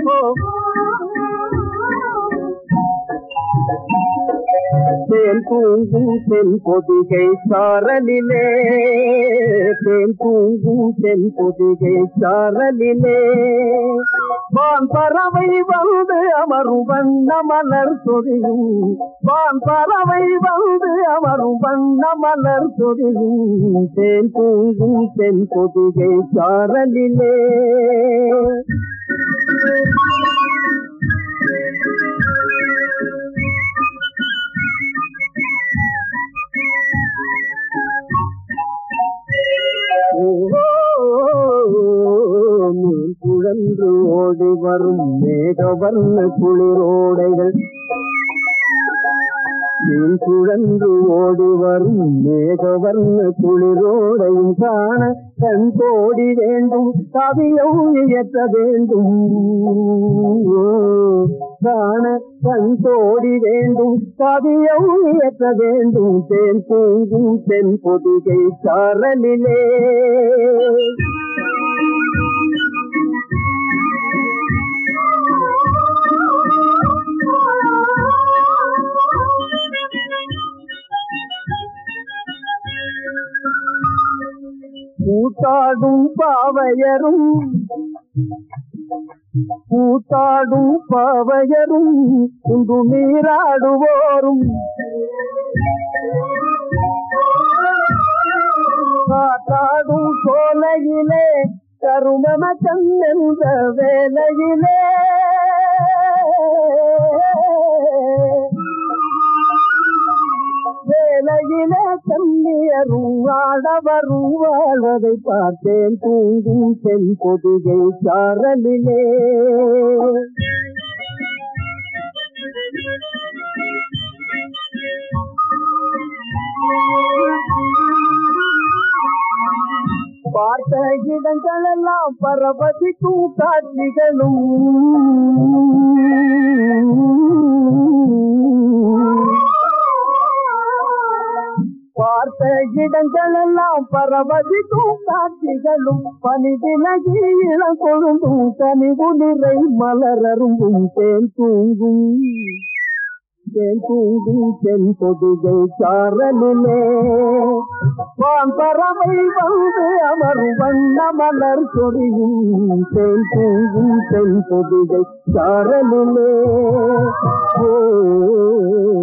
தேன் தூங்கும் தென் பொதிகை சாரலிலே தேன் தூங்கும் தென் பொதிகை சாரலிலே வான் பறவை வந்து அமரும் வண்ண மலர் சொரியும் வான் பறவை வந்து அமரும் வண்ண மலர் சொரியும் தேன் தூங்கும் தென் பொதிகை சாரலிலே மீன் குழன்று ஓடி வரும் மேகவர்ண குளிரோடைகள் மீன் குழன்று ஓடி வரும் மேகவர்ண குளிரோடையும் காண கண் கோடி வேண்டும் கவியம் இயற்ற வேண்டும் ஓ, காண கண் கோடி வேண்டும் கவியம் இயற்ற வேண்டும் தேன் தூங்கும் தென் பொதிகை சாரலிலே கூத்தாடும் பாவையரும் கூத்தாடும் பாவையரும் குண்டு நீராடுவோரும் காத்தாடும் சோலையிலே கருமம தந்தெந்த வேலையிலே வேலையிலே கண்ணியரும் ஆடவரும் வாழ்வதை பார்த்தேன் தூங்கும் தென் பொதுகை சாரலிலே பார்த்த இடங்களெல்லாம் பரவசிக்கும் காட்சிகளும் பார்த்த இடங்களெல்லாம் பரவதிக்கும் காட்சிகளும் பனி விலகி இளம் கொழுந்தும் கனிவு நிறை மலரரும்பும் தேன் தூங்கும் தேன் தூங்கும் தென் பொதுகை சாரலிலே வான் பறவை வந்து அமரும் வண்ண மலர் சொரியும் தேன் தூங்கும் தென் பொதுகை சாரலிலே ஓ